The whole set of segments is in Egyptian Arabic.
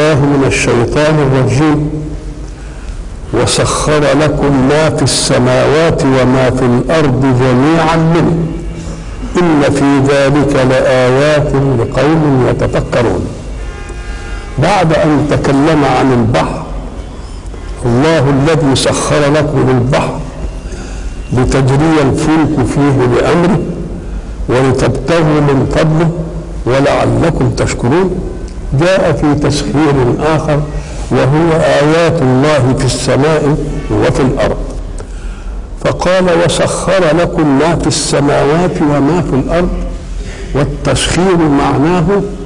بالله من الشيطان الرجيم وسخر لكم ما في السماوات وما في الارض جميعا منه ان في ذلك لايات لقوم يتفكرون بعد ان تكلم عن البحر الله الذي سخر لكم البحر لتجري الفلك فيه بامره ولتبتغوا من فضله ولعلكم تشكرون جاء في تسخير آخر وهو آيات الله في السماء وفي الأرض فقال وسخر لكم ما في السماوات وما في الأرض والتسخير معناه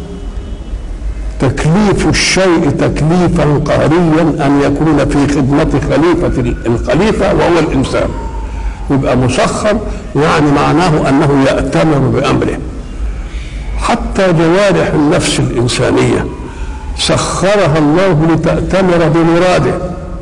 تكليف الشيء تكليفا قهريا أن يكون في خدمة خليفة الخليفة وهو الإنسان يبقى مسخر يعني معناه أنه يأتمر بأمره حتى جوارح النفس الإنسانية سخرها الله لتأتمر بمراده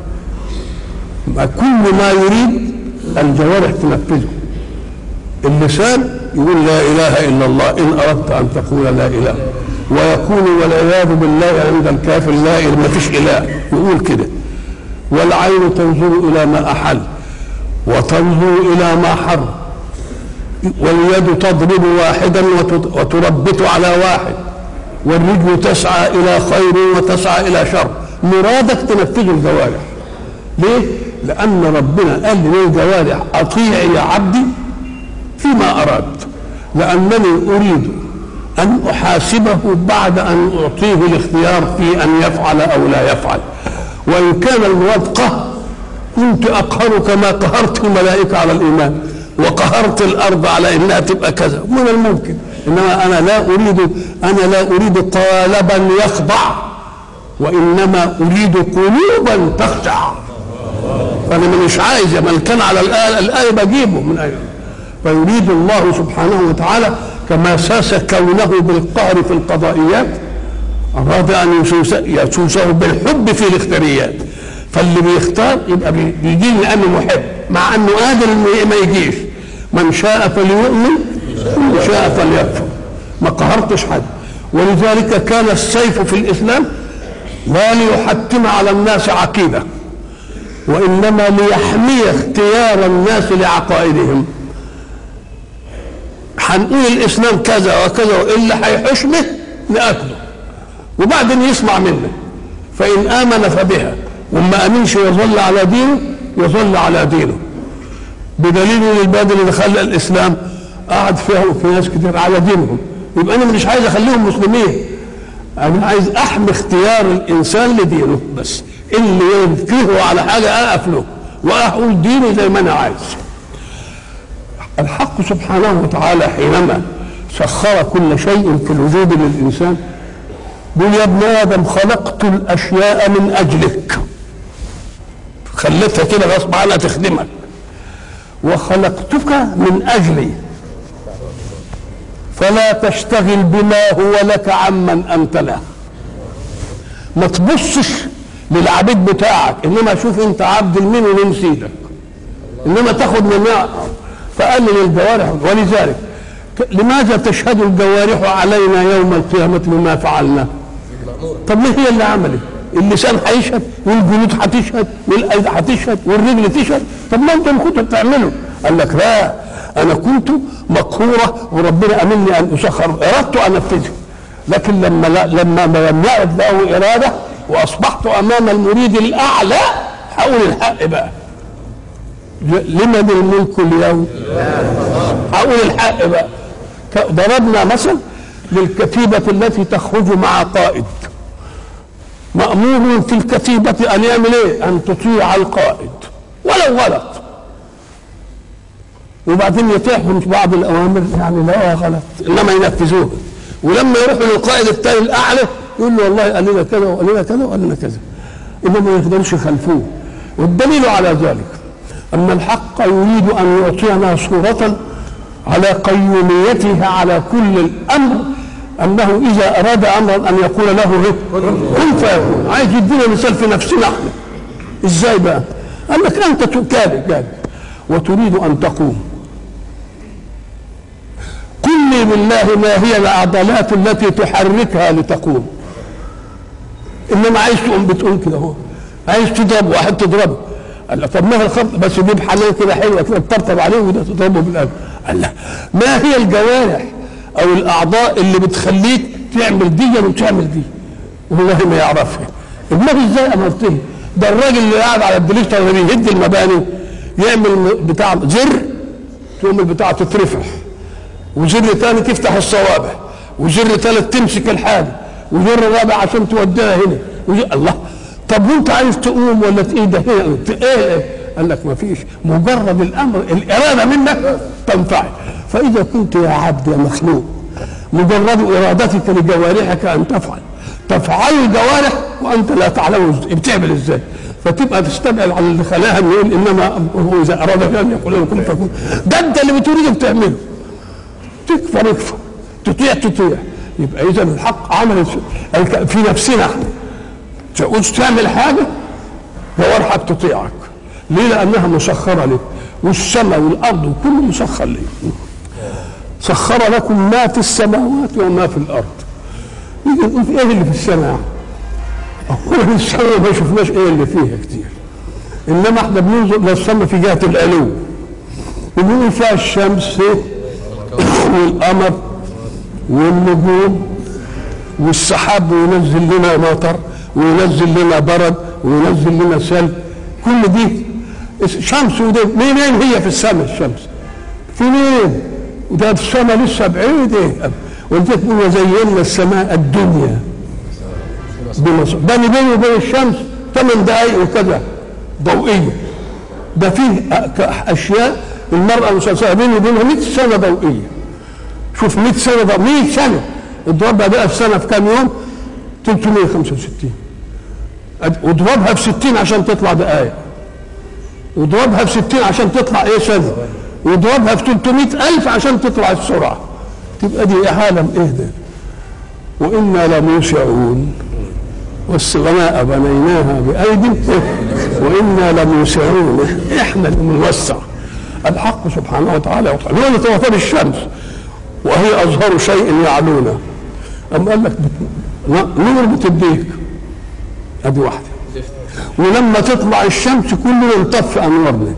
كل ما يريد الجوارح تنفذه اللسان يقول لا إله إلا الله إن أردت أن تقول لا إله ويكون والعياذ بالله عند الكافر لا ما فيش إله يقول كده والعين تنظر إلى ما أحل وتنظر إلى ما حرم واليد تضرب واحدا وتربت على واحد والرجل تسعى الى خير وتسعى الى شر مرادك تنفذ الجوارح ليه لان ربنا قال للجوارح اطيعي يا عبدي فيما اردت لانني اريد ان احاسبه بعد ان اعطيه الاختيار في ان يفعل او لا يفعل وان كان المراد قهر كنت اقهر كما قهرت الملائكه على الايمان وقهرت الارض على انها تبقى كذا من الممكن انما انا لا اريد انا لا اريد طالبا يخضع وانما اريد قلوبا تخشع فانا مش عايز من كان على الايه الايه بجيبه من ايه فيريد الله سبحانه وتعالى كما ساس كونه بالقهر في القضائيات اراد ان يسوسه بالحب في الاختياريات فاللي بيختار يبقى بيجي لانه محب مع انه قادر انه ما يجيش من شاء فليؤمن ومن شاء فليكفر ما قهرتش حد ولذلك كان السيف في الاسلام لا ليحتم على الناس عقيده وانما ليحمي اختيار الناس لعقائدهم هنقول الاسلام كذا وكذا والا هيحشمه ناكله وبعدين يسمع منه فان امن فبها وما امنش يظل على دينه يظل على دينه بدليل ان البلد اللي دخل الاسلام قعد فيها وفي ناس كتير على دينهم يبقى انا مش عايز اخليهم مسلمين انا عايز احمي اختيار الانسان لدينه بس اللي ينفيه على حاجه اقف له واقول ديني زي ما انا عايز الحق سبحانه وتعالى حينما سخر كل شيء في الوجود للانسان بيقول يا ابن ادم خلقت الاشياء من اجلك خليتها كده غصب عنها تخدمك وخلقتك من اجلي فلا تشتغل بما هو لك عمن انت له ما تبصش للعبيد بتاعك انما شوف انت عبد المين ومين سيدك انما تاخد من فقلل الجوارح ولذلك لماذا تشهد الجوارح علينا يوم القيامة بما فعلنا طب ما هي اللي عملت اللسان هيشهد والجلود هتشهد والايد هتشهد والرجل تشهد طب ما انتم كنتوا بتعملوا قال لك لا انا كنت مقهوره وربنا امني ان اسخر اردت ان انفذه لكن لما لا لما لم يعد له اراده واصبحت امام المريد الاعلى هقول الحق بقى لمن الملك اليوم هقول الحق بقى ضربنا مثل للكتيبة التي تخرج مع قائد مأمور في الكتيبة أن يعمل إيه؟ أن تطيع القائد ولو غلط وبعدين يتيحهم بعض الأوامر يعني لا غلط إنما ينفذوها ولما يروحوا للقائد الثاني الأعلى يقول له والله قال لنا كذا وقال لنا كذا وقال لنا كذا إنما ما يقدرش يخالفوه والدليل على ذلك أن الحق يريد أن يعطينا صورة على قيوميته على كل الأمر أنه إذا أراد أمرا أن يقول له كن فيكون عايز يدينا مثال في نفسنا احنا إزاي بقى؟ قال لك أنت كاذب كاذب وتريد أن تقوم قل لي بالله ما هي العضلات التي تحركها لتقوم انما عايز تقوم بتقوم كده اهو عايز تضرب واحد تضربه قال له طب ما هي الخط بس تجيب حلال كده حلوه كده تطبطب عليه وده تضربه بالقلب قال لا ما هي الجوارح او الاعضاء اللي بتخليك تعمل دي وتعمل دي والله ما يعرفها دماغي ازاي امرته ده الراجل اللي قاعد على الدليفت اللي بيهد المباني يعمل بتاع زر تقوم البتاع تترفع وزر ثاني تفتح الصوابع وزر ثالث تمسك الحاجه وزر رابع عشان توديها هنا وزر الله طب وانت عايز تقوم ولا ايدك هنا ايه قال لك ما فيش مجرد الامر الاراده منك تنفعل فاذا كنت يا عبد يا مخلوق مجرد ارادتك لجوارحك ان تفعل تفعل الجوارح وانت لا تعلم بتعمل ازاي فتبقى تستبعد على اللي خلاها يقول انما هو اذا اراد ان يقول له كن فكن ده انت اللي بتريده بتعمله تكفر اكفر تطيع تطيع يبقى اذا الحق عمل في نفسنا احنا تعوز تعمل حاجه جوارحك تطيعك ليه لانها مسخره لك والسماء والارض وكله مسخر لك سخر لكم ما في السماوات وما في الارض يجي نقول ايه اللي في السماء اولا في السماء ما شفناش ايه اللي فيها كتير انما احنا بننظر للسماء في جهه العلو وبنقول فيها الشمس والقمر والنجوم والسحاب وينزل لنا مطر وينزل لنا برد وينزل لنا سلب كل دي شمس ودي منين هي في السماء الشمس في مين وده في السماء لسه بعيد ايه ولذلك بيقول وزينا السماء الدنيا بمصر بني بيني وبين الشمس ثمان دقائق وكذا ضوئيه ده فيه اشياء المراه المسلسله بيني وبينها 100 سنه ضوئيه شوف 100 سنه ضوئيه 100 سنه اضربها بقى في سنه في كام يوم 365 واضربها في 60 عشان تطلع دقائق واضربها في 60 عشان تطلع ايه سنه واضربها في 300 ألف عشان تطلع السرعة تبقى دي عالم ايه ده وإنا لموسعون والسماء بنيناها بأيد وإنا لموسعون إحنا اللي بنوسع الحق سبحانه وتعالى هو اللي توفر الشمس وهي أظهر شيء يعلونا أم قال لك نور بتديك أدي واحدة ولما تطلع الشمس كله ينطف أنوارنا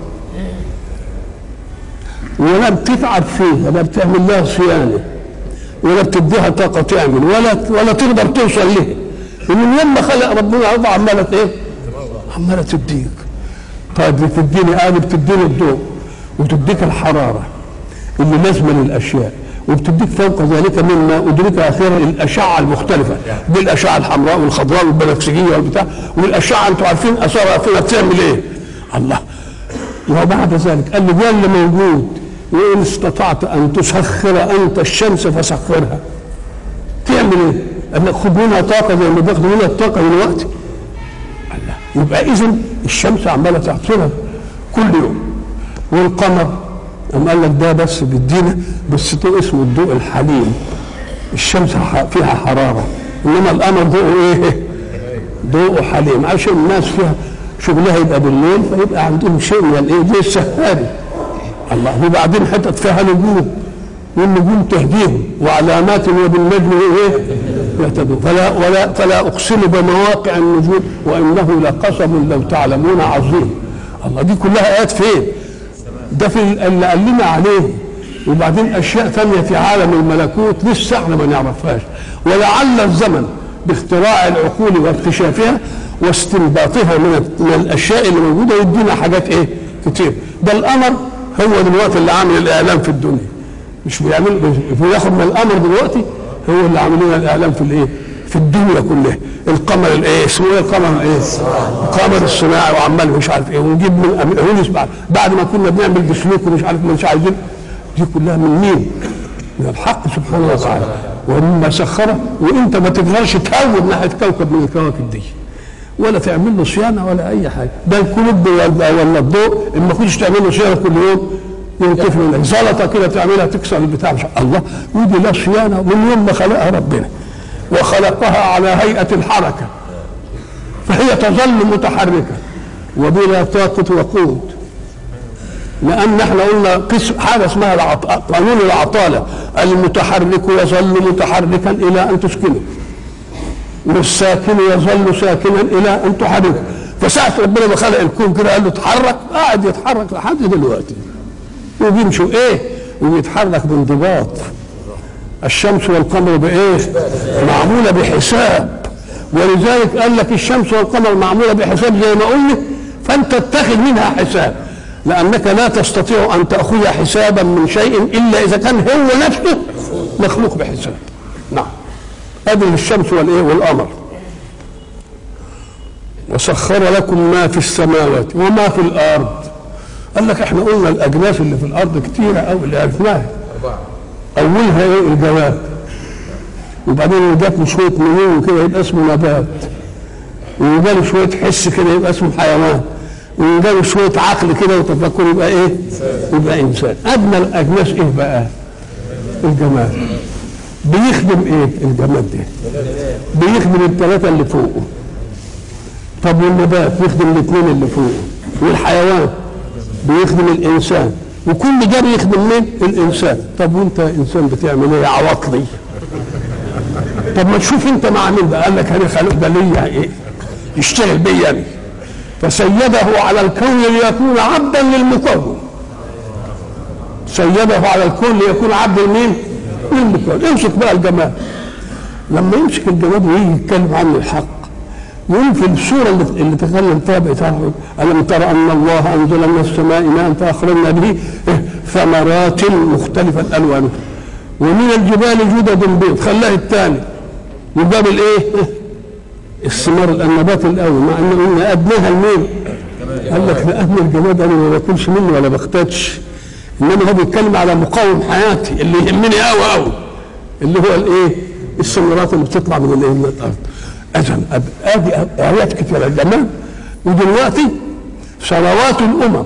ولا بتتعب فيها ولا بتعمل لها صيانه ولا بتديها طاقه تعمل ولا ولا تقدر توصل لها ومن يوم ما خلق ربنا الارض عماله ايه؟ عماله تديك طيب بتديني انا بتديني الضوء وتديك الحراره اللي لازمه للاشياء وبتديك فوق ذلك مما ادرك اخيرا الاشعه المختلفه دي الاشعه الحمراء والخضراء والبنفسجيه والبتاع والاشعه انتم عارفين اثرها فيها بتعمل ايه؟ الله وبعد ذلك قال له ده اللي موجود وان استطعت ان تسخر انت الشمس فسخرها تعمل ايه؟ انك خد منها طاقه زي ما باخد منها الطاقه دلوقتي الله يبقى اذا الشمس عماله تعطينا كل يوم والقمر قام قال لك ده بس بيدينا بس ضوء اسمه الضوء الحليم الشمس فيها حراره انما القمر ضوءه ايه؟ ضوء حليم عشان الناس فيها شغلها يبقى بالليل فيبقى عندهم شيء من الايه؟ زي السهاري الله وبعدين حتت فيها نجوم والنجوم تهديهم وعلامات وبالنجم ايه؟ يهتدون فلا ولا فلا اقسم بمواقع النجوم وانه لقسم لو تعلمون عظيم الله دي كلها ايات فين؟ ده في اللي قال لنا عليه وبعدين اشياء ثانيه في عالم الملكوت لسه احنا ما نعرفهاش ولعل الزمن باختراع العقول واكتشافها واستنباطها من من الاشياء اللي موجوده يدينا حاجات ايه؟ كتير ده القمر هو دلوقتي اللي عامل الاعلام في الدنيا مش بيعمل بياخد من القمر دلوقتي هو اللي عامل لنا الاعلام في الايه؟ في الدنيا كلها القمر الايه اسمه ايه القمر ايه؟ القمر الصناعي وعمال مش عارف ايه ونجيب من هونس بعد بعد ما كنا بنعمل بسلوك ومش عارف مش عايزين دي كلها من مين؟ من الحق سبحانه وتعالى ومما سخره وانت ما تقدرش تهون ناحيه كوكب من الكواكب دي ولا تعمل له صيانه ولا اي حاجه ده الكلوب ولا الضوء ان ما كنتش تعمل له صيانه كل يوم ينتفع منك زلطه كده تعملها تكسر البتاع مش الله ودي لا صيانه من يوم ما خلقها ربنا وخلقها على هيئه الحركه فهي تظل متحركه وبلا طاقه وقود لان احنا قلنا قسم حاجه اسمها العط... قانون العطاله المتحرك يظل متحركا الى ان تسكنه والساكن يظل ساكنا الى ان تحرك فساعة ربنا ما خلق الكون كده قال له اتحرك قاعد يتحرك لحد دلوقتي وبيمشوا ايه وبيتحرك بانضباط الشمس والقمر بايه معمولة بحساب ولذلك قال لك الشمس والقمر معمولة بحساب زي ما قلنا فانت اتخذ منها حساب لانك لا تستطيع ان تاخذ حسابا من شيء الا اذا كان هو نفسه مخلوق بحساب نعم ادي الشمس والايه والقمر وسخر لكم ما في السماوات وما في الارض قال لك احنا قلنا الاجناس اللي في الارض كتيره قوي اللي عرفناها اولها ايه الجواب وبعدين جات له شويه نمو كده يبقى اسمه نبات وجاله شويه حس كده يبقى اسمه حيوان وجاله شويه عقل كده وتفكر يبقى ايه؟ يبقى انسان ادنى الاجناس ايه بقى؟ الجماد بيخدم ايه الجماد ده؟ بيخدم الثلاثه اللي فوقه طب والنبات بيخدم الاثنين اللي فوقه والحيوان بيخدم الانسان وكل ده بيخدم مين؟ الانسان طب وانت انسان بتعمل ايه يا عواطلي؟ طب ما تشوف انت مع مين ده قال لك انا خلق ده ليا ايه يشتغل بيا انا فسيده على الكون ليكون عبدا للمكون سيده على الكون ليكون عبدا لمين؟ للمكون امسك بقى الجمال لما يمسك الجماد ويجي يتكلم عن الحق يقول في السورة اللي, اللي تكلم فيها بتاعه ألم ترى أن الله أنزل من السماء ماء فأخرجنا به ثمرات مختلفة ألوانها ومن الجبال جدد بيض خلاه الثاني وجاب الايه؟ الثمار النبات الاول مع ان قلنا ادناها لمين؟ قال لك لان الجماد انا ما باكلش منه ولا بختتش انما هو بيتكلم على مقاوم حياتي اللي يهمني قوي قوي اللي هو الايه؟ الثمرات اللي بتطلع من الايه؟ من الارض اذا ادي ايات كثيره الجماد ودلوقتي ثروات الامم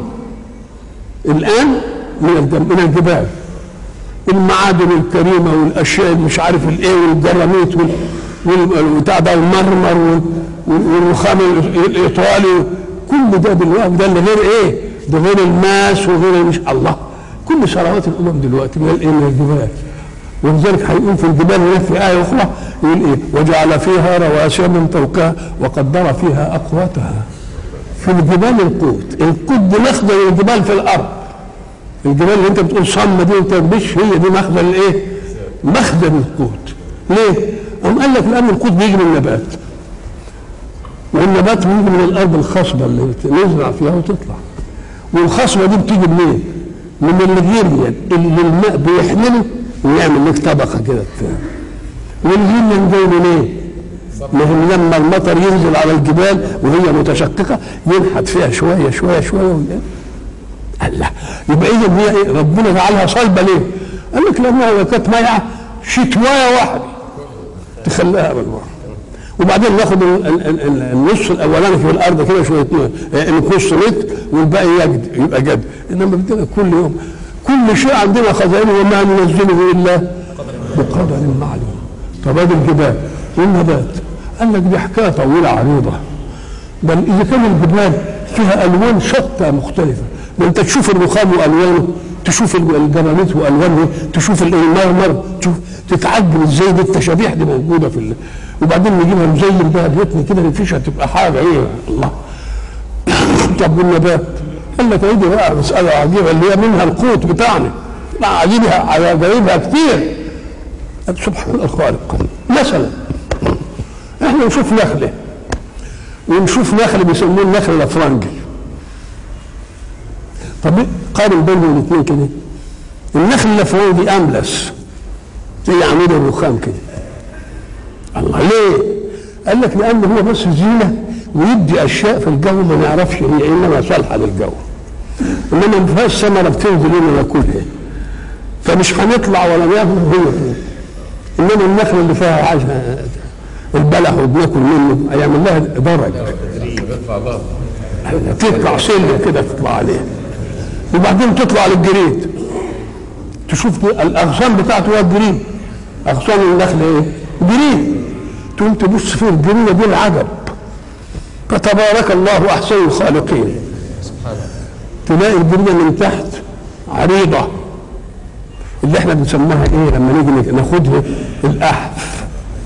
الان من من الجبال المعادن الكريمه والاشياء اللي مش عارف الايه والجرانيت والبتاع ده المرمر والرخام الايطالي كل ده دلوقتي ده اللي غير ايه؟ ده غير الماس وغير مش الله كل ثروات الامم دلوقتي من الايه؟ من الجبال ولذلك هيقول في الجبال هناك في ايه اخرى يقول ايه؟ وجعل فيها رواسي من فوقها وقدر فيها اقواتها في الجبال القوت القوت دي مخزن الجبال في الارض الجبال اللي انت بتقول صمه دي انت مش هي دي مخزن الايه؟ مخزن القوت ليه؟ قام قال لك لان القوت بيجي من النبات والنبات بيجي من الارض الخصبه اللي نزرع فيها وتطلع والخصبه دي بتيجي منين؟ من الغيريان اللي الماء بيحمله ويعمل لك طبقه كده بتاع والغيريان جاي منين؟ ما هو لما المطر ينزل على الجبال وهي متشققه ينحت فيها شويه شويه شويه الله يبقى اذا هي ايه ربنا جعلها صلبه ليه؟ قال لك لانها كانت ميعه شتوايه واحده تخليها بالمره وبعدين ناخد النص الاولاني في الارض كده شويه نص متر والباقي يجد يبقى جد انما بدنا كل يوم كل شيء عندنا خزائنه وما ننزله الا بقدر معلوم طب ادي الجبال والنبات قال لك دي حكايه طويله عريضه بل اذا كان الجبال فيها الوان شتى مختلفه ده انت تشوف الرخام والوانه تشوف الجرانيت والوانه تشوف المرمر تشوف تتعجب ازاي دي التشابيح دي موجوده في ال... وبعدين نجيبها نزين بها بيوتنا كده نفيشها تبقى حاجه ايه الله طب والنبات قال لك دي بقى مساله عجيبه اللي هي منها القوت بتاعنا لا عجيبها عجائبها كتير سبحان الخالق مثلا احنا نشوف نخله ونشوف نخل بيسموه النخل الافرنجي طب قارن بينهم الاثنين كده النخل الافرنجي املس زي عمود الرخام كده الله ليه؟ قال لك لان هو بس زينه ويدي اشياء في الجو ما نعرفش هي انما صالحه للجو انما ما فيهاش ثمره بتنزل لنا ناكلها فمش هنطلع ولا ناكل هي انما النخل اللي فيها عايزه البلح وبناكل منه هيعمل لها درج تطلع سلة كده تطلع عليه وبعدين تطلع للجريد تشوف الاغصان بتاعته هو الجريد اغصان النخل ايه؟ جريد تقوم تبص في الجريده دي العجب فتبارك الله احسن الخالقين تلاقي الجريده من تحت عريضه اللي احنا بنسميها ايه لما نيجي ناخدها الاحف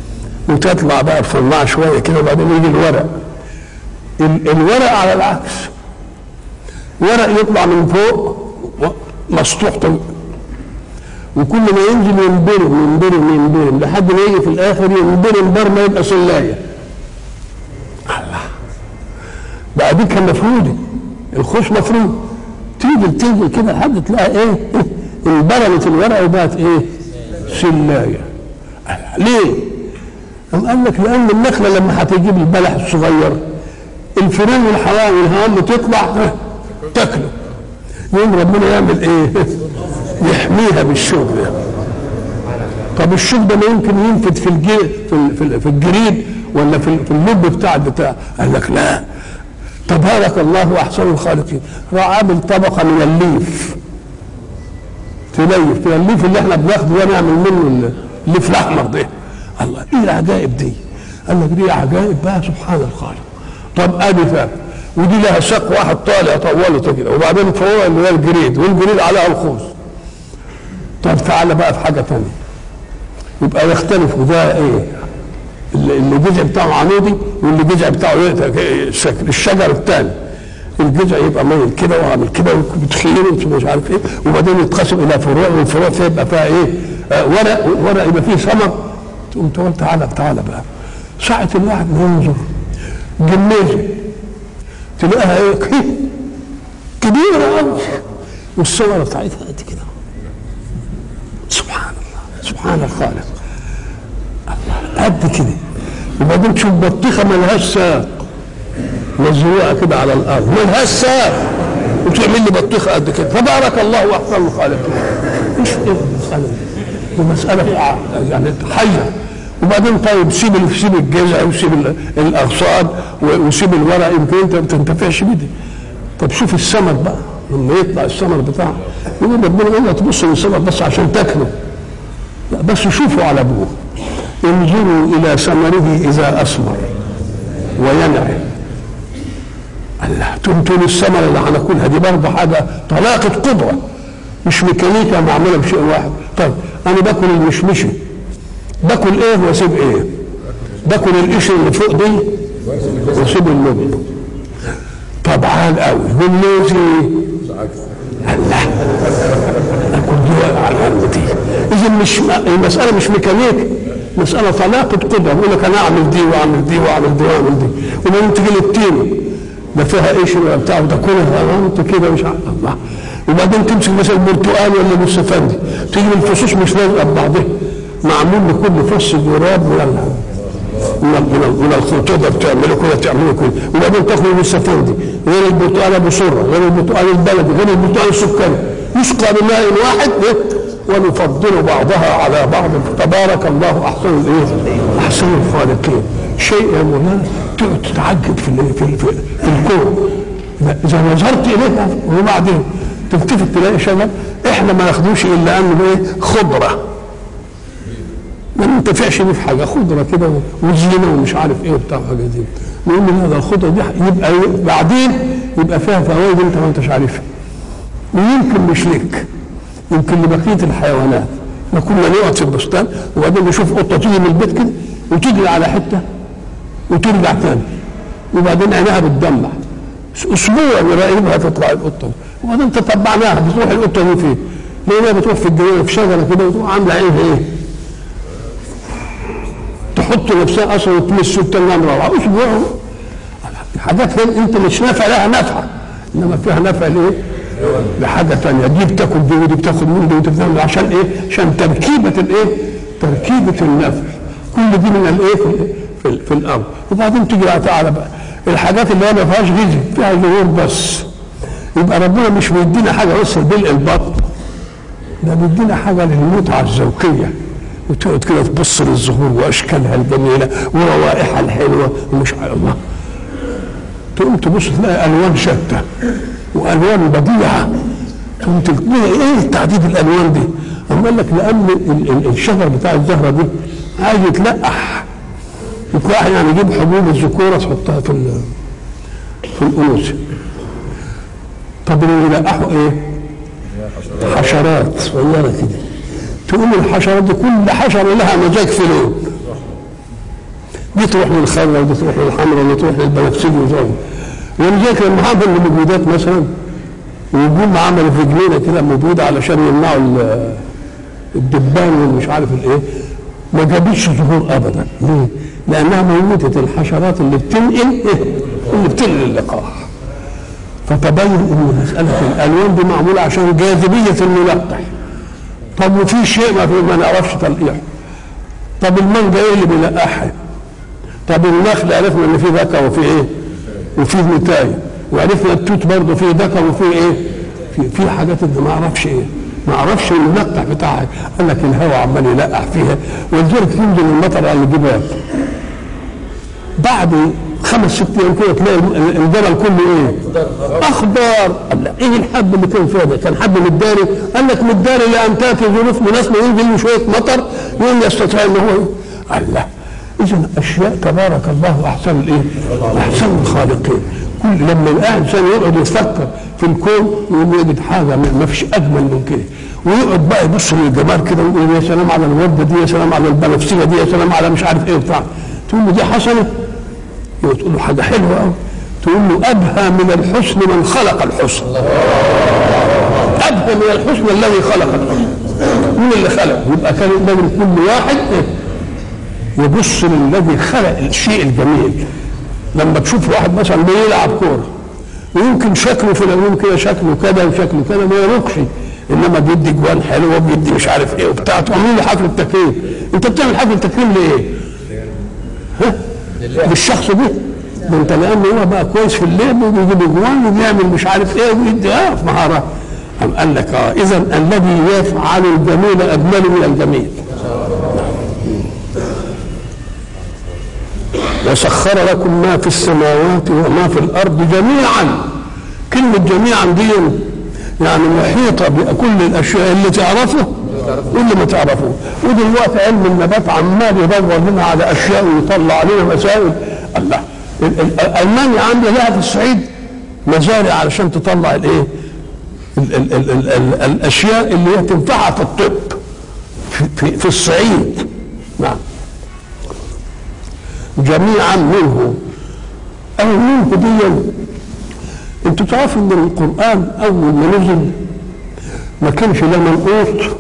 وتطلع بقى رفناها شويه كده وبعدين يجي الورق ال- الورق على العكس ورق يطلع من فوق مسطوح طويل وكل ما ينزل ينبرم ينبرم ينبرم لحد ما يجي في الاخر ينبرم بر ما يبقى سلايه الله بقى دي كان مفروض الخوش مفروض تيجي تنزل كده لحد تلاقي ايه انبرمت الورقه وبقت ايه سلايه ليه؟ قام قال لك لان النخله لما هتجيب البلح الصغير الفيران والحيوان والهوام تطلع تاكله يوم ربنا يعمل ايه؟ يحميها بالشوك ده طب الشوك ده ما يمكن ينفد في الجي في ال- في, ال- في الجريد ولا في, ال- في اللب بتاع البتاع قال لك لا تبارك الله احسن الخالقين راح عامل طبقه من الليف تليف كده الليف اللي احنا بناخده ده نعمل منه الليف الاحمر ده الله ايه العجائب دي؟ قال لك دي عجائب بقى سبحان الخالق طب ادي فهم ودي لها ساق واحد طالع طولته كده وبعدين فوق اللي هي الجريد والجريد عليها الخوص طب تعالى بقى في حاجه ثانيه يبقى يختلف وده ايه اللي اللي الجذع بتاعه عمودي واللي الجذع بتاعه إيه؟ شكل الشجر الثاني الجذع يبقى ميل كده وعامل كده وبتخيل ومش عارف ايه وبعدين يتقسم الى فروع والفروع فيها يبقى فيها ايه آه ورق ورق يبقى فيه ثمر تقوم تقول تعالى تعالى بقى ساعة الواحد ينظر جميزة تلاقيها ايه كبيرة قوي والصور بتاعتها قد كده سبحان الله سبحان الخالق الله قد كده وبعدين تشوف بطيخه ملهاش ساق نزلوها كده على الارض ملهاش ساق وتعمل لي بطيخه قد كده تبارك الله احسن الخالقين ايش ايه المساله دي؟ مساله يعني حيه وبعدين طيب سيب ال- سيب الجذع وسيب ال- الاغصان و- وسيب الورق يمكن انت ما تنتفعش بيه طب شوف الثمر بقى لما يطلع الثمر بتاعه يقول ربنا يقول لك تبص للثمر بس عشان تاكله لا بس شوفوا على ابوه انظروا الى ثمره اذا اثمر وينعم الله تقوم تقول الثمره اللي هناكلها دي برضه حاجه طلاقه قدره مش ميكانيكا معموله بشيء واحد طيب انا باكل المشمشي باكل ايه واسيب ايه باكل القشر اللي فوق دي واسيب اللب طبعا قوي واللوز ايه الله اكل دي على الارض دي اذا مش المساله مش ميكانيك مساله طلاقه قدره يقول لك انا اعمل دي واعمل دي واعمل دي واعمل دي وبعدين تجي للتين لا فيها ايش ولا بتاع وده كلها انت كده مش عارف الله وبعدين تمسك مثلا برتقال ولا بالسفندي تيجي الفصوص مش لازقه ببعضها معمول لكل فص جراب من ال- من ال- من ال- من الخطوبه بتعمله كده تعمله كده وبعدين تاخد من السفندي غير البرتقال ابو سره غير البرتقال البلدي غير البرتقال السكري يسقى بماء واحد إيه؟ ونفضل بعضها على بعض تبارك الله احسن الايه؟ احسن الخالقين شيء يا مولانا تقعد تتعجب في ال- في ال- في, في الكون اذا نظرت اليها وبعدين تلتفت تلاقي شجر احنا ما ناخدوش الا انه ايه خضره ما ننتفعش بيه في حاجه خضره كده وزينه ومش عارف ايه وبتاع حاجه دي نقول من هذا الخضره دي يبقى بعدين يبقى فيها فوائد انت ما انتش عارفها ويمكن مش لك يمكن لبقيه الحيوانات احنا كنا نقعد في البستان وبعدين نشوف قطه تيجي من البيت كده وتجري على حته وترجع تاني وبعدين عينها بتدمع اسبوع نراقبها تطلع القطه وبعدين تتبعناها بتروح القطه دي فين؟ لقيناها بتروح في الجنينه في شجره كده وتروح عامله عينها ايه؟ تحط نفسها اصلا وتمس وتنام روعه اسبوع حاجات هنا انت مش نافع لها نفع انما فيها نفع لايه؟ لحاجه ثانيه دي بتاكل دي ودي بتاخد من دي ودي بتاخد عشان ايه؟ عشان تركيبه الايه؟ تركيبه النفع كل دي من الايه؟ في, الإيه؟ في, ال- في الارض وبعدين تيجي بقى تعالى بقى الحاجات اللي هي ما فيهاش غذاء فيها ظهور بس يبقى ربنا مش بيدينا حاجه بس لبلع البطن ده بيدينا حاجه للمتعه الذوقيه وتقعد كده تبص للزهور واشكالها الجميله وروائحها الحلوه ومش عارف الله تقوم تبص تلاقي الوان شتى والوان بديعه تقوم تلاقي ايه تعديد الالوان دي؟ أما قال لك لان ال- ال- الشجر بتاع الزهره دي عايز يتلقح يتلقح يعني يجيب حبوب الذكوره تحطها في ال- في الانوثه طب اللي يلقحوا ايه؟ حشرات صغيره كده تقوم الحشرات دي كل حشره لها مزاج في لون دي تروح للخضراء ودي تروح للحمراء ودي تروح للبنفسجي وزوج ولذلك لما عملوا المبيدات مثلا ويجوا عملوا في جنينه كده مبيد علشان يمنعوا ال- الدبان والمش عارف الايه ما جابتش ظهور ابدا ليه؟ لانها موتت الحشرات اللي بتنقل إيه؟ اللي بتنقل اللقاح فتبين ان مساله الالوان دي معموله عشان جاذبيه الملقح طب وفي شيء ما, في ما نعرفش تلقيحه طب المانجا ايه اللي بيلقحها طب النخل عرفنا ان فيه ذكر وفيه ايه وفيه نتايه وعرفنا التوت برضه فيه ذكر وفيه ايه في في حاجات انت ما اعرفش ايه ما اعرفش الملقح بتاعها قال لك الهواء عمال يلقح فيها ولذلك تنزل المطر على الجبال بعد خمس ست ايام كده تلاقي الجبل كله ايه؟ اخضر قال لا ايه الحب اللي كان فيها ده؟ كان حب مداري قال لك مداري لان تاتي ظروف مناسبه ينزل له شويه مطر يوم يستطيع ان هو قال لا اذا اشياء تبارك الله احسن الايه؟ احسن الخالقين كل لما الانسان يقعد يفكر في الكون يقوم يجد حاجه ما ما فيش اجمل من كده ويقعد بقى يبص للجمال كده ويقول يا سلام على الورده دي يا سلام على البنفسجه دي يا سلام على مش عارف ايه وبتاع تقول له دي حصلت تقول له حاجه حلوه قوي تقول له ابهى من الحسن من خلق الحسن ابهى من الحسن الذي خلق الحسن مين اللي خلق يبقى كان يقدر كل واحد إيه؟ يبص للذي خلق الشيء الجميل لما تشوف واحد مثلا بيلعب كوره ويمكن شكله في العموم كده شكله كده وشكله كده ما يروقش انما بيدي جوان حلوه وبيدي مش عارف ايه وبتاع تعمل لي حفله تكريم انت بتعمل حفله تكريم ليه؟ ها؟ للشخص ده ده انت لان هو بقى كويس في اللعب وبيجيب اجوان وبيعمل مش عارف ايه وبيدي اه في مهاره قام قال لك اه اذا الذي يفعل الجميل اجمل من الجميل وسخر لكم ما في السماوات وما في الارض جميعا كلمه جميعا دي يعني محيطه بكل الاشياء اللي تعرفه واللي ما تعرفوه ودلوقتي علم النبات عمال يدور لنا على اشياء ويطلع علينا مسائل الله ال- ال- المانيا عامله لها في الصعيد مزارع علشان تطلع الايه؟ ال- ال- ال- ال- ال- الاشياء اللي هي تنفعها في الطب في, في, في الصعيد نعم جميعا منه او منه دي انتوا تعرفوا ان القران اول ما نزل ما كانش لا منقوط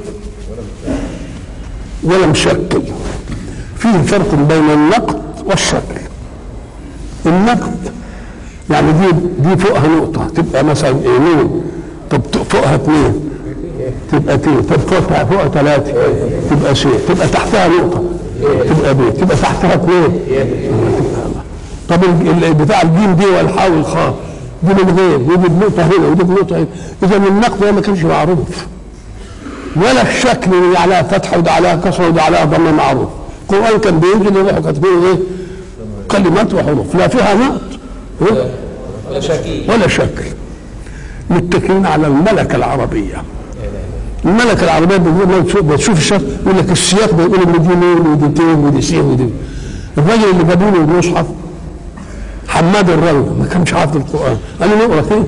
ولا مشكل فيه فرق بين النقد والشكل النقد يعني دي دي فوقها نقطة تبقى مثلا ايه نون طب فوقها اثنين تبقى تي طب فوقها فوقها ثلاثة تبقى سي تبقى تحتها نقطة تبقى بي تبقى تحتها اثنين طب ال- ال- بتاع الجيم دي والحاء والخاء دي من غير ودي بنقطة هنا ودي بنقطة هنا إذا النقد ده ما كانش معروف ولا الشكل اللي عليها فتحه وده عليها كسره وده عليها ضمه معروف القران كان بينزل يروحوا كاتبين ايه كلمات وحروف لا فيها نقط إيه؟ ولا شكيل ولا شكل متكئين على الملكه العربيه الملكه العربيه بتقول لما تشوف- بتشوف الشخص يقول لك السياق بيقول ان دي نون ودي تين ودي سين ودي الراجل اللي جابوا له المصحف حماد الراوي ما كانش حافظ القران قال له نقرا كده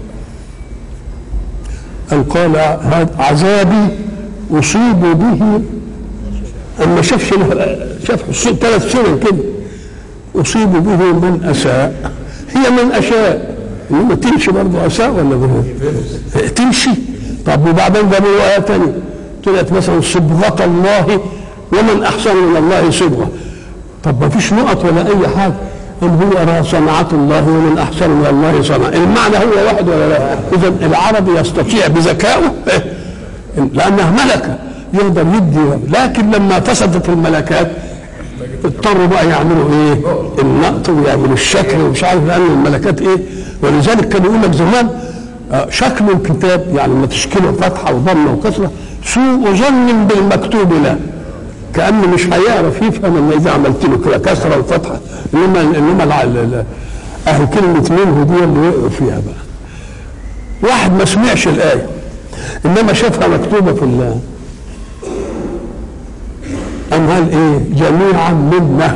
قال قال هذا عذابي اصيب به اما شاف شنو- شاف ثلاث سنن كده اصيب به من اساء هي من اشاء انما تمشي برضه اساء ولا به تمشي طب وبعدين جابوا له ايه ثانيه طلعت مثلا صبغه الله ومن احسن من الله صبغه طب ما فيش نقط ولا اي حاجه قل هو صنعة الله ومن احسن من الله صنعة المعنى هو واحد ولا لا اذا العربي يستطيع بذكائه لانها ملكه يقدر يدي لكن لما فسدت الملكات اضطروا بقى يعملوا ايه النقط ويعملوا الشكل ومش عارف لان الملكات ايه ولذلك كان يقول لك زمان آه، شكل الكتاب يعني لما تشكله فتحه وضمه وكسره سوء ظن بالمكتوب له كانه مش هيعرف يفهم الا اذا عملت له كده كسره وفتحه انما انما الع- ال- ال- اهل كلمه منه دي اللي وقعوا فيها بقى واحد ما سمعش الايه انما شافها مكتوبه في ال أم قال إيه جميعا منا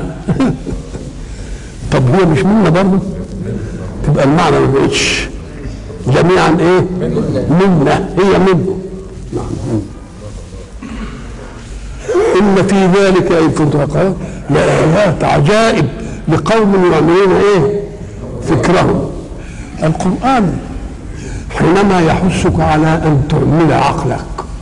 طب هي مش منا برضه تبقى المعنى ما بقتش جميعا إيه منا هي منه نعم إن في ذلك أي في الدقائق لآيات عجائب لقوم يعملون ايه فكرهم القرآن حينما يحثك على أن تعمل عقلك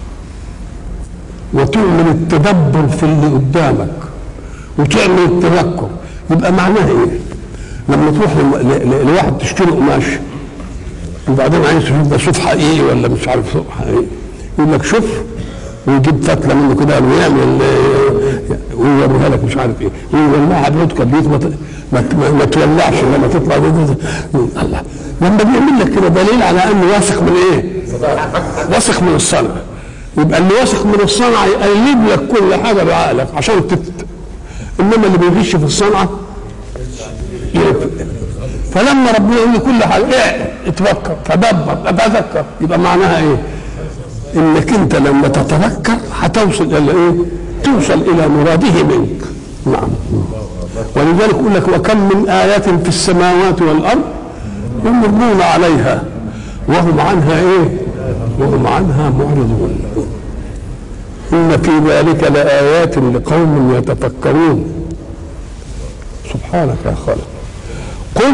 وتعمل التدبر في اللي قدامك وتعمل التذكر يبقى معناها ايه؟ لما تروح ل- ل- لواحد تشتري قماش وبعدين عايز تشوف ده صوف حقيقي ولا مش عارف صوف حقيقي يقول لك شوف ويجيب فتله منه كده ويعمل آه، ويوريها لك مش عارف ايه ويولعها بعود كبريت ما, ت- ما, ت- ما, ما تولعش لما تطلع دي دي دي. الله لما بيعمل لك كده دليل على انه واثق من ايه؟ واثق من الصنع يبقى اللي واثق من الصنعه يقلب لك كل حاجه بعقلك عشان تت... انما اللي بيغش في الصنعه يقفل. فلما ربنا يقول لي كل حاجه ايه اتفكر تدبر اتذكر يبقى معناها ايه؟ انك انت لما تتذكر هتوصل الى ايه؟ توصل الى مراده منك نعم ولذلك يقول لك وكم من آيات في السماوات والأرض يمرون عليها وهم عنها ايه؟ وهم عنها معرضون إن في ذلك لآيات لقوم يتفكرون سبحانك يا خالق قل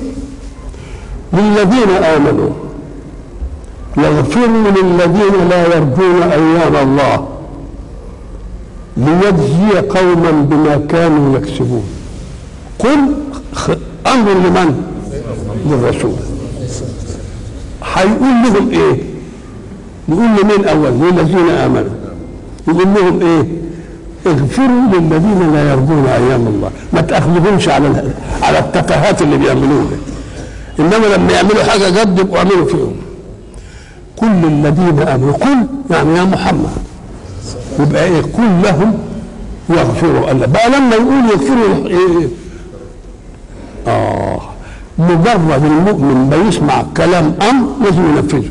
للذين آمنوا يغفروا للذين لا يرجون أيام الله ليجزي قوما بما كانوا يكسبون قل خ- أمر لمن؟ للرسول هيقول لهم ايه؟ يقول لمين اول؟ للذين امنوا يقول لهم ايه؟ اغفروا للذين لا يرجون ايام الله ما تاخذوهمش على ال- على التفاهات اللي بيعملوها انما لما يعملوا حاجه جد يبقوا اعملوا فيهم كل الذين امنوا قل يعني يا محمد يبقى ايه قل لهم يغفروا الله بقى لما يقول يغفروا ايه اه مجرد المؤمن بيسمع كلام امر لازم ينفذه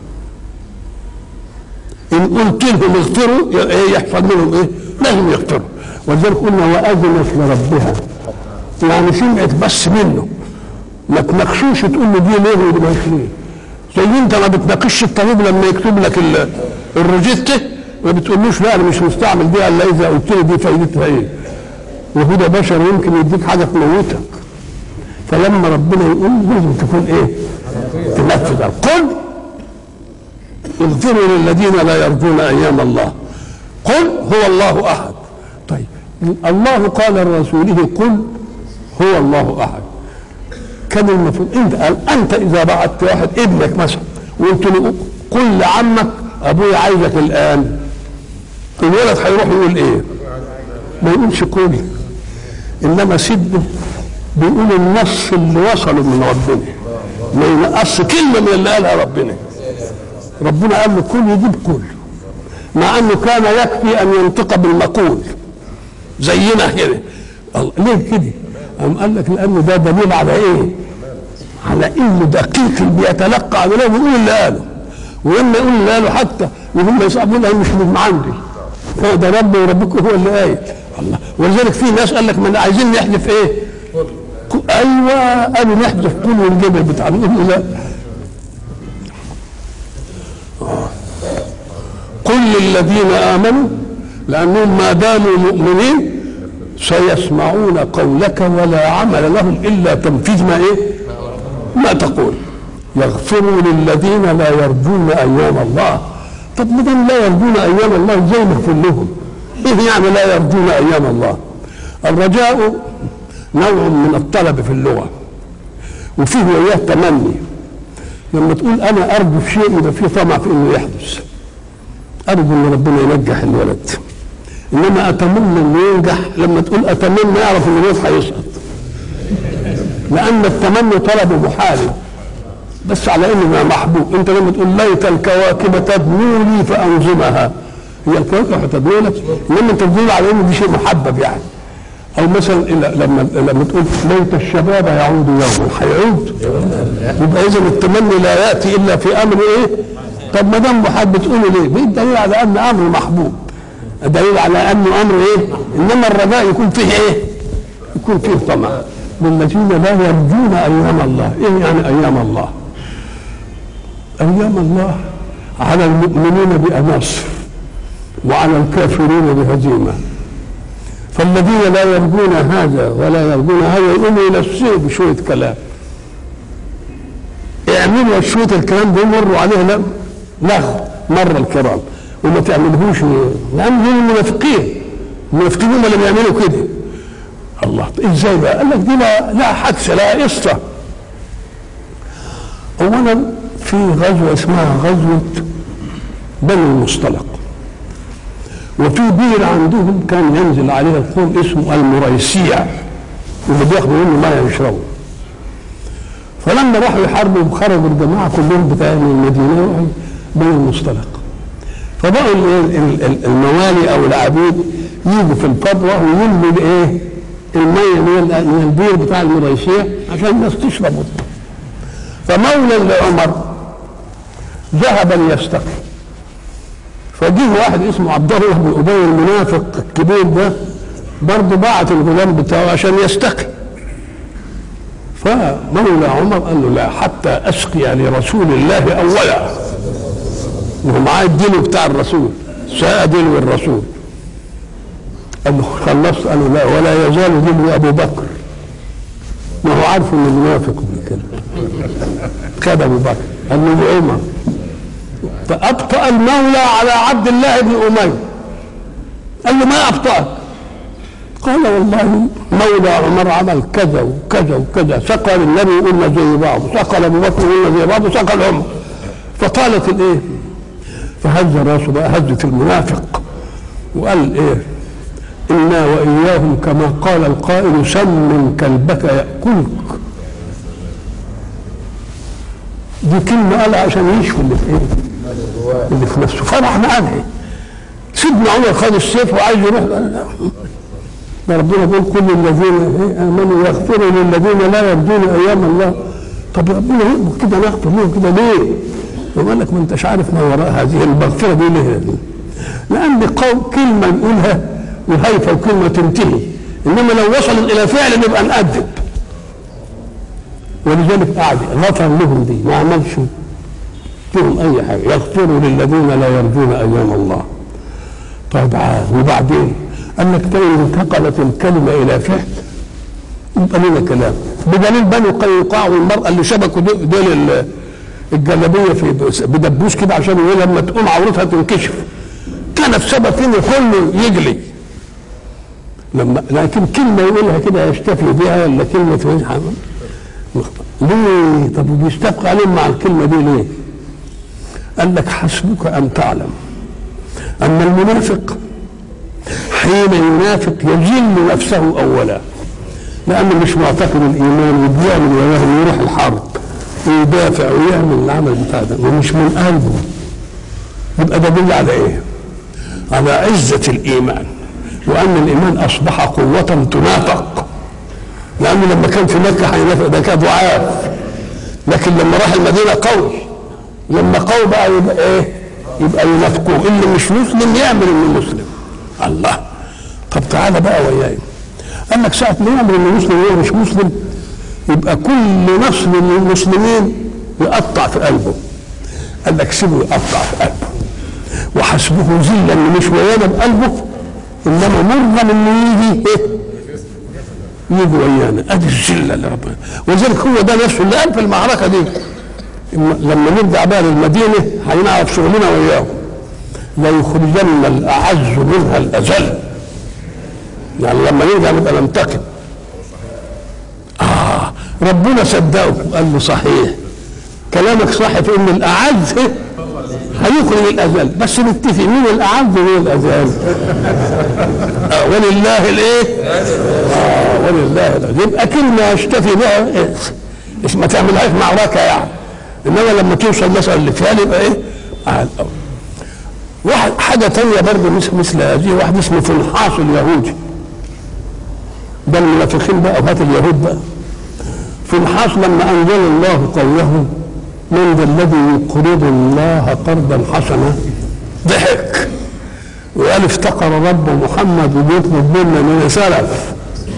ان قلت لهم اغفروا ي- ايه يحصل منهم ايه لازم يغفروا ولذلك قلنا واذنت لربها يعني سمعت بس منه ما تناقشوش تقول له دي ليه ودي مش ليه زي انت ما بتناقشش الطبيب لما يكتب لك ال- الروجيته ما بتقولوش لا انا مش مستعمل دي الا اذا قلت له دي فايدتها ايه وهو ده بشر يمكن يديك حاجه تموتك فلما ربنا يقول لازم تكون ايه تنفذ قل اغفروا للذين لا يرجون ايام الله قل هو الله احد طيب الله قال لرسوله قل هو الله احد كان المفروض انت قال انت اذا بعت واحد ابنك مثلا وقلت له قل لعمك ابويا عايزك الان الولد هيروح يقول ايه؟ ما يقولش قول انما سيدنا بيقول النص اللي وصله من ربنا ما ينقص كلمه من اللي قالها ربنا ربنا قال له كل يجيب كل مع انه كان يكفي ان ينطق بالمقول زينا كده الله- ليه كده؟ قام قال لك لانه ده دليل على ايه؟ على انه دقيق اللي بيتلقى على الله ويقول اللي قاله ولما يقول اللي قاله حتى وهم يصعبون مش من عندي هو ده ربي وربكم هو اللي قايل الله ولذلك في ناس قال لك ما عايزين نحذف ايه؟ ك- ايوه قالوا نحذف كل والجبل بتاع نقول له لا قل للذين امنوا لانهم ما داموا مؤمنين سيسمعون قولك ولا عمل لهم الا تنفيذ ما ايه؟ ما تقول يغفروا للذين لا يرجون ايام الله طب ما دام لا يرجون ايام الله ازاي نغفر لهم؟ ايه يعني لا يرجون ايام الله؟ الرجاء نوع من الطلب في اللغه وفيه وياه تمني لما تقول انا ارجو في شيء يبقى فيه طمع في انه يحدث ارجو ان ربنا ينجح الولد انما اتمنى انه ينجح لما تقول اتمنى اعرف ان الولد هيسقط لان التمني طلب محال بس على انه ما محبوب انت لما تقول ليت الكواكب تدنو لي فانظمها هي الكواكب هتدنو لك انما انت تقول على انه دي شيء محبب يعني او مثلا إلا- لما لما تقول ليت الشباب يعود يوما هيعود يبقى اذا التمني لا ياتي الا في امر ايه؟ طب ما دام محب تقولوا ليه؟ ده دليل على ان امر محبوب دليل على انه امر ايه؟ انما الرجاء يكون فيه ايه؟ يكون فيه طمع للذين لا يرجون ايام الله، ايه يعني ايام الله؟ ايام الله على المؤمنين بنصر وعلى الكافرين بهزيمه فالذين لا يرجون هذا ولا يرجون هذا يقوموا ينسوا بشويه كلام اعملوا شويه الكلام ده مروا عليه لا لغو مر الكرام وما تعملهوش لان هم المنافقين المنافقين هم اللي بيعملوا كده الله ازاي بقى؟ قال لك دي لا لا حادثه لا قصه اولا في غزوه اسمها غزوه بني المصطلق وفي بئر عندهم كان ينزل عليه القوم اسمه المريسيع اللي بياخدوا منه ميه يشربوا فلما راحوا يحاربوا خرجوا الجماعه كلهم بتاع المدينه بني المصطلق فبقوا ال- ال- ال- الموالي او العبيد يجوا في الفضوه ويملوا الايه؟ الميه من ال- من البير بتاع المريسيع عشان الناس تشرب فمولى لعمر ذهب ليستقي فجه واحد اسمه عبد الله بن ابي المنافق الكبير ده برضه بعت الغلام بتاعه عشان يستقي فمولى عمر قال له لا حتى اسقي لرسول الله اولا وهو معاه الدين بتاع الرسول سأدل الرسول قال له خلصت قال له لا ولا يزال دين ابو بكر ما هو عارف ان المنافق كده خد ابو بكر قال له عمر فابطا المولى على عبد الله بن اميه قال له ما ابطاك قال والله مولى عمر عمل كذا وكذا وكذا سقى للنبي وقلنا زي بعض سقى لابو بكر وقلنا زي بعض وسقى لعمر فطالت الايه فهز راسه بقى هزة المنافق وقال ايه انا واياهم كما قال القائل سم كلبك ياكلك دي كلمه قالها عشان يشفي اللي في ايه اللي في نفسه فرح معاه سيدنا عمر خد السيف وعايز يروح قال لا. ده ربنا بيقول كل الذين إيه امنوا يغفروا للذين لا يرجون ايام الله طب ربنا يقول كده نغفر لهم كده ليه؟ يقول لك ما انتش عارف ما وراء هذه المغفره دي ليه؟ لان قول كلمه نقولها وهيفه وكلمه تنتهي انما لو وصلت الى فعل نبقى نأدب ولذلك قعد غفر لهم دي ما عملش لهم اي حاجه يغفروا للذين لا يرجون ايام الله طيب عاد وبعدين قال لك تاني انتقلت الكلمه الى فعل يبقى لنا كلام بدليل بنو قيقاع والمراه اللي شبكوا دول دول ال- الجلابيه في بدبوس كده عشان يقول لما تقوم عورتها تنكشف كان السبب فين كله يجلي لما لكن كلمه يقولها كده يشتفي بها ولا كلمه وجهها ليه طب بيستبقى عليهم مع الكلمه دي ليه؟ قال لك حسبك ان تعلم ان المنافق حين ينافق يجل نفسه اولا لانه مش معتقد الايمان وبيعمل وياهم يروح الحرب ويدافع ويعمل العمل بتاع ده ومش من قلبه يبقى ده دل على ايه؟ على عزه الايمان وان الايمان اصبح قوه تنافق لانه لما كان في مكه هينافق ده كان ضعاف لكن لما راح المدينه قوي لما قوي بقى يبقى ايه؟ يبقى ينافقوه اللي مش مسلم يعمل انه مسلم الله طب تعالى بقى وياي قال لك ساعه ما يعمل انه مسلم وهو مش مسلم يبقى كل نصر للمسلمين يقطع في قلبه قال لك سيبه يقطع في قلبه وحسبه ذلا انه مش ويانا بقلبه انما مرغم انه يجي ايه يجي ويانا ادي الذله اللي ربنا ولذلك هو ده نفسه اللي قال في المعركه دي إما- لما نرجع بقى للمدينه هنعرف شغلنا وياهم لا يخرجن الاعز منها الاذل يعني لما نرجع نبقى ننتقم آه ربنا صدقه قال له صحيح كلامك صح في ان الاعز إيه؟ هيخرج الاذل بس نتفق مين الاعز ومين الاذل آه ولله الايه؟ آه ولله الأذل. يبقى كلمه يشتفي بها إيه؟ مش ما تعملهاش معركه يعني انما لما توصل مثلا لفعل يبقى ايه؟ على الاول واحد حاجه ثانيه برضه مثل مثل هذه واحد اسمه فنحاس اليهودي ده المنافقين بقى وهات اليهود بقى فنحاس لما انزل الله قوله من ذا الذي يقرض الله قرضا حسنا ضحك وقال افتقر رب محمد وبيطلب منا من سلف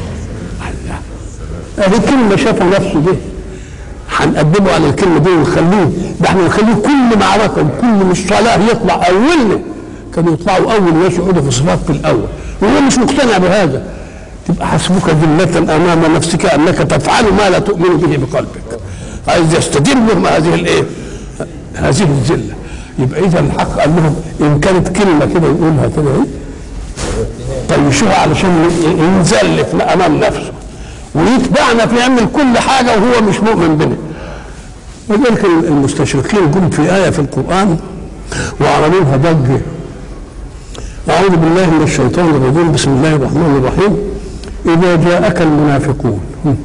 هذه كلمة شافها نفسه دي هنقدمه على الكلمة دي ونخليه ده احنا نخليه كل معركة وكل مش صلاة يطلع أولنا كانوا يطلعوا أول ناس يقعدوا في صفات في الأول وهو مش مقتنع بهذا تبقى حسبك ذلة امام نفسك انك تفعل ما لا تؤمن به بقلبك عايز يستدين لهم هذه الايه؟ هذه الذله يبقى اذا الحق قال لهم ان كانت كلمه كده يقولها كده ايه؟ طيشوها علشان ينزل في امام نفسه ويتبعنا في يعمل كل حاجه وهو مش مؤمن بنا ولذلك المستشرقين جم في ايه في القران وعملوها ضجه اعوذ بالله من الشيطان الرجيم بسم الله الرحمن الرحيم اذا جاءك المنافقون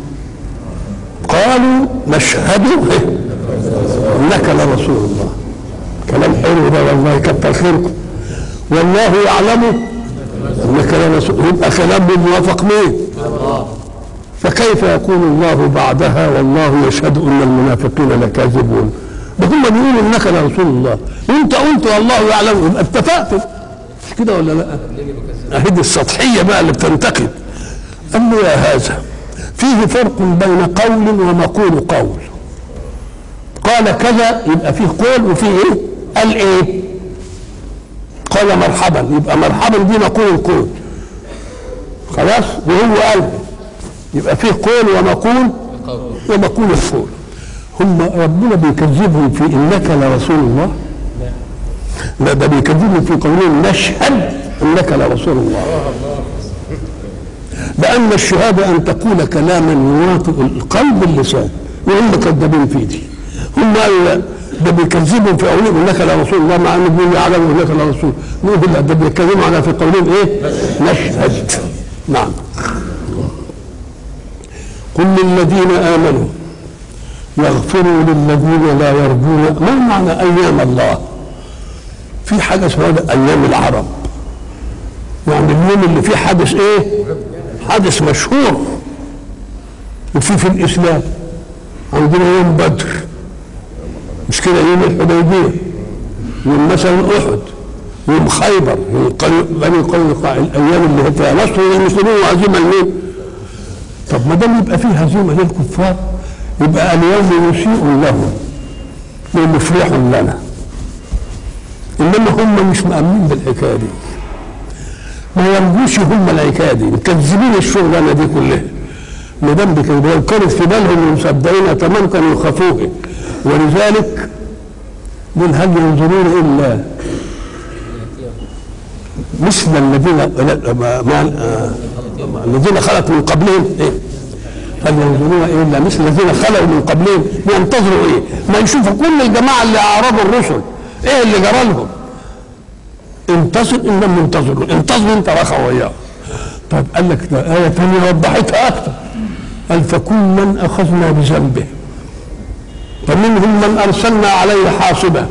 قالوا نشهد انك لرسول الله كلام حلو ده والله كتر خيركم والله يعلم انك لرسول يبقى كلام موافق مين؟ فكيف يكون الله بعدها والله يشهد ان المنافقين لكاذبون ده هم بيقولوا انك لرسول الله وانت قلت والله يعلم يبقى اتفقتم مش كده ولا لا؟ اهي السطحيه بقى اللي بتنتقد قال له يا هذا فيه فرق بين قول ومقول قول قال كذا يبقى فيه قول وفيه ايه؟ قال ايه؟ قال مرحبا يبقى مرحبا دي مقول القول خلاص وهو قال يبقى فيه قول ومقول ومقول القول هم ربنا بيكذبهم في انك لرسول الله لا ده بيكذبهم في قولهم نشهد انك لرسول الله لان الشهاده ان تقول كلاما يوافق القلب باللسان وهم كذابين في دي هم قالوا لا ده بيكذبهم في قولهم انك لرسول الله مع انه بيقول يعلم انك لرسول نقول لا ده بيكذبهم على في قولهم ايه؟ نشهد نعم قل للذين امنوا يغفروا للذين لا يرجون ما معنى ايام الله؟ في حاجه اسمها ايام العرب يعني اليوم اللي فيه حدث ايه؟ حدث مشهور وفي في الاسلام عندنا يوم بدر مش كده يوم الحديبيه يوم مثلا احد يوم خيبر يوم بني قينقاع الايام اللي هي فيها نصر للمسلمين وهزيمه لمين؟ طب ما دام يبقى فيه هزيمه للكفار يبقى اليوم مسيء لهم ومفرح لنا انما هم مش مأمنين بالحكايه دي ما يرجوش هم الحكايه دي مكذبين الشغلانه دي كلها ما دام بكده لو كانت في بالهم مصدقين تمام كانوا يخافوه ولذلك قل هل ينظرون الا مثل الذين ما ما الذين خلت من قبلهم ايه هل ينظرون الا مثل الذين خلوا من قبلهم ينتظروا ايه ما يشوفوا كل الجماعه اللي اعرضوا الرسل ايه اللي جرى لهم انتصر ان لم ينتظروا انتظروا انت رخى وياه طيب قال لك ده آية ثانية وضحتها أكثر قال فكلا أخذنا بذنبه فمنهم من أرسلنا عليه حاصبا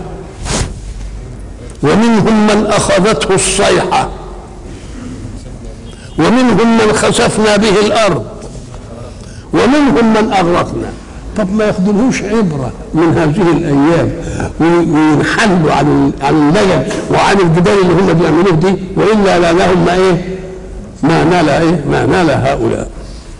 ومنهم من أخذته الصيحة ومنهم من خسفنا به الأرض ومنهم من أغرقنا طب ما ياخدلهوش عبرة من هذه الأيام وينحلوا عن عن اللجل وعن الجدال اللي هم بيعملوه دي وإلا لا لهم ما إيه ما نال إيه ما نال هؤلاء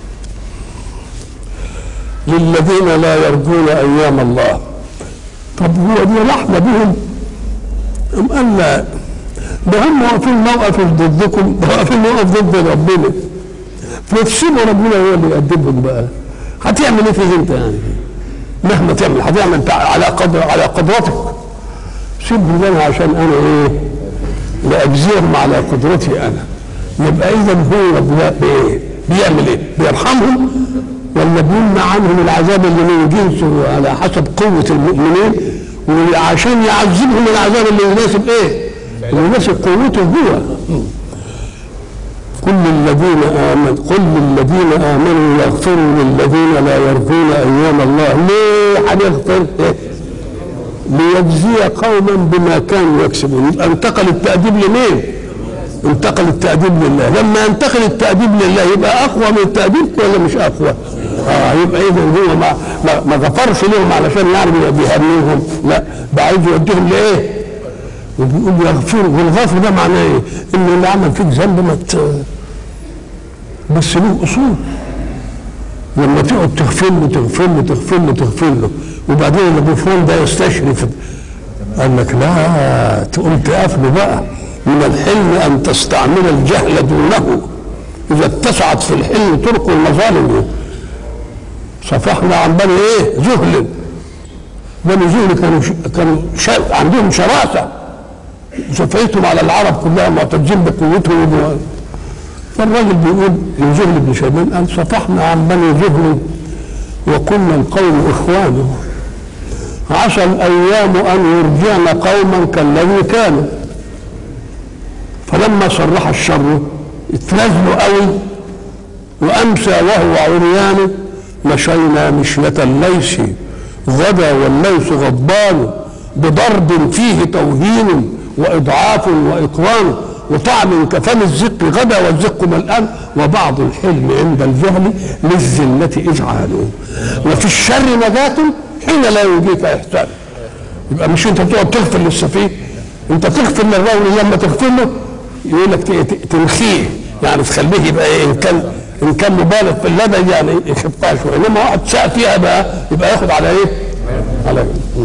للذين لا يرجون أيام الله طب هو دي رحمة بهم أم قال لا ده هم واقفين موقف ضدكم واقفين موقف ضد ربنا فتسيبوا ربنا هو اللي يأدبهم بقى هتعمل ايه فيه انت يعني مهما تعمل هتعمل على قدر على قدرتك سيبني انا عشان انا ايه لاجزيهم على قدرتي انا يبقى اذا هو بايه بيعمل ايه بيرحمهم ولا بيمنع عنهم العذاب اللي من جنسه على حسب قوة المؤمنين وعشان يعذبهم العذاب اللي يناسب ايه اللي يناسب قوته هو كل الذين آمنوا كل الذين آمنوا يغفروا للذين لا يرجون أيام الله ليه هنغفر إيه؟ ليجزي قوما بما كانوا يكسبون يبقى انتقل التأديب لمين؟ انتقل التأديب لله لما ينتقل التأديب لله يبقى أقوى من التأديب ولا مش أقوى؟ اه يبقى إذا هو ما, ما, ما غفرش لهم علشان يعني بيهنيهم لا ده عايز يوديهم لإيه؟ وبيقول يغفروا والغفر ده معناه ايه؟ ان اللي عمل فيك ذنب ما ت... بس له اصول لما تقعد تغفر له تغفر له تغفر له تغفر له وبعدين الغفران ده يستشرف قال لك لا تقوم تقف له بقى من الحلم ان تستعمل الجهل دونه اذا اتسعت في الحلم طرق المظالم صفحنا عن بني ايه زهل بني زهل كانوا ش... كانوا ش... عندهم شراسه شفيتهم على العرب كلها معتزين بقوتهم و... فالراجل بيقول لزهل بن شيبان قال صفحنا عن بني زهل وكنا القوم اخوانه عسى الايام ان يرجعن قوما كالذي كانوا فلما صرح الشر اتنزلوا قوي وامسى وهو عريان مشينا مشية الليث غدا والليث غضبان بضرب فيه توهين واضعاف واقران وطعم كفم الزق غدا والزق ملآن وبعض الحلم عند الجهل للذلة إذعان وفي الشر نجاة حين لا يجيك إحسان يبقى مش أنت تقعد تغفر للسفيه أنت تغفر للرجل لما تغفر له يقول لك تنخيه يعني تخليه يبقى إيه إن كان إن كان مبالغ في اللدى يعني يخفها شوية إنما واحد ساء فيها بقى يبقى ياخد على إيه؟ على إيه؟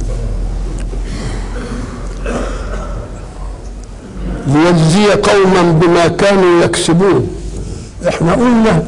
ليجزي قوما بما كانوا يكسبون احنا قلنا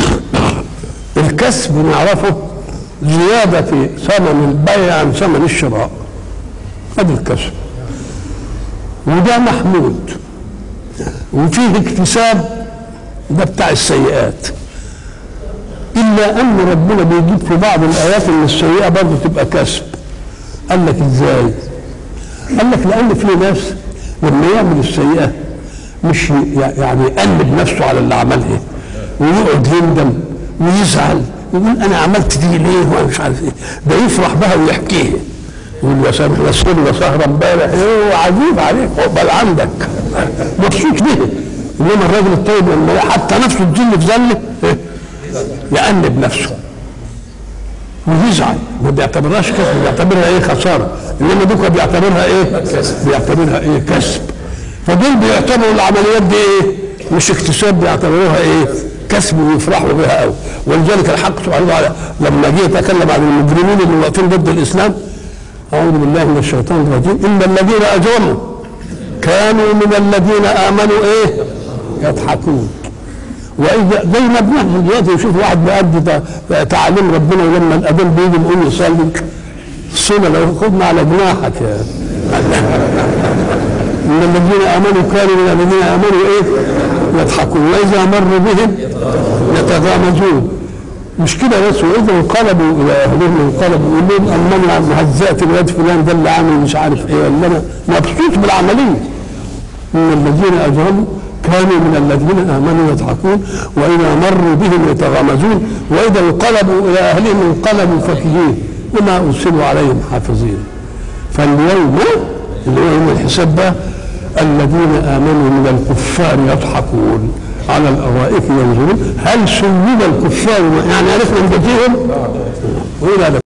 الكسب نعرفه زيادة في ثمن البيع عن ثمن الشراء هذا الكسب وده محمود وفيه اكتساب ده بتاع السيئات إلا أن ربنا بيجيب في بعض الآيات إن السيئة برضه تبقى كسب قال لك إزاي؟ قال لك لأن في ناس لما يعمل السيئة مش يعني يقلب نفسه على اللي عملها ويقعد يندم ويزعل يقول انا عملت دي ليه وانا مش عارف ايه ده يفرح بها ويحكيها يقول يا سامح ده صرنا سهره امبارح ايه عجيب عليك عقبال عندك مبسوط بيه انما الراجل الطيب لما حتى نفسه تجل في ذله يأنب نفسه ويزعل ما بيعتبرهاش كسب بيعتبرها ايه خساره انما دوكا بيعتبرها ايه بيعتبرها ايه كسب فدول بيعتبروا العمليات دي ايه مش اكتساب بيعتبروها ايه كسب ويفرحوا بها قوي ولذلك الحق سبحانه وتعالى لما جه يتكلم عن المجرمين اللي واقفين ضد الاسلام اعوذ بالله من الشيطان الرجيم ان الذين اجرموا كانوا من الذين امنوا ايه يضحكون واذا زي ما بنحصل دلوقتي يشوف واحد بيأدي تعاليم ربنا ولما الاذان بيجي نقول يصلي الصلاه لو خدنا على جناحك يا ان الذين امنوا كانوا من الذين امنوا ايه؟ يضحكون واذا مروا بهم يتغامزون مش كده بس واذا انقلبوا الى اهلهم انقلبوا يقول لهم انني هزأت الواد فلان ده اللي عامل مش عارف ايه ولا انا مبسوط بالعمليه ان الذين اجرموا كانوا من الذين امنوا يضحكون واذا مروا بهم يتغامزون واذا انقلبوا الى اهلهم انقلبوا فكهين وما ارسلوا عليهم حافظين فاليوم اللي هو يوم الحساب ده الذين امنوا من الكفار يضحكون على الارائك ينظرون هل سلم الكفار يعني عرفنا نبتيهم؟ وإلى